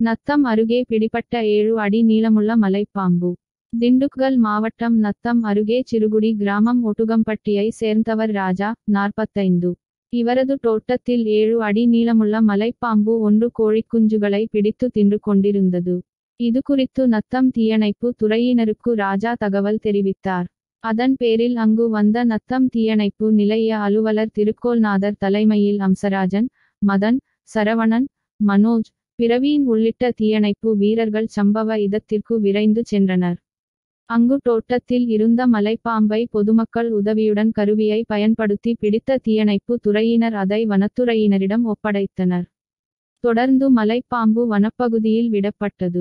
நத்தம் அருகே பிடிபட்ட ஏழு அடி நீளமுள்ள மலைப்பாம்பு திண்டுக்கல் மாவட்டம் நத்தம் அருகே சிறுகுடி கிராமம் ஒட்டுகம்பட்டியை சேர்ந்தவர் ராஜா நாற்பத்தைந்து இவரது தோட்டத்தில் ஏழு அடி நீளமுள்ள மலைப்பாம்பு ஒன்று கோழிக்குஞ்சுகளை பிடித்து தின்று கொண்டிருந்தது இது குறித்து நத்தம் தீயணைப்பு துறையினருக்கு ராஜா தகவல் தெரிவித்தார் அதன் பேரில் அங்கு வந்த நத்தம் தீயணைப்பு நிலைய அலுவலர் திருக்கோல்நாதர் தலைமையில் அம்சராஜன் மதன் சரவணன் மனோஜ் பிரவீன் உள்ளிட்ட தீயணைப்பு வீரர்கள் சம்பவ இடத்திற்கு விரைந்து சென்றனர் அங்கு தோட்டத்தில் இருந்த மலைப்பாம்பை பொதுமக்கள் உதவியுடன் கருவியை பயன்படுத்தி பிடித்த தீயணைப்பு துறையினர் அதை வனத்துறையினரிடம் ஒப்படைத்தனர் தொடர்ந்து மலைப்பாம்பு வனப்பகுதியில் விடப்பட்டது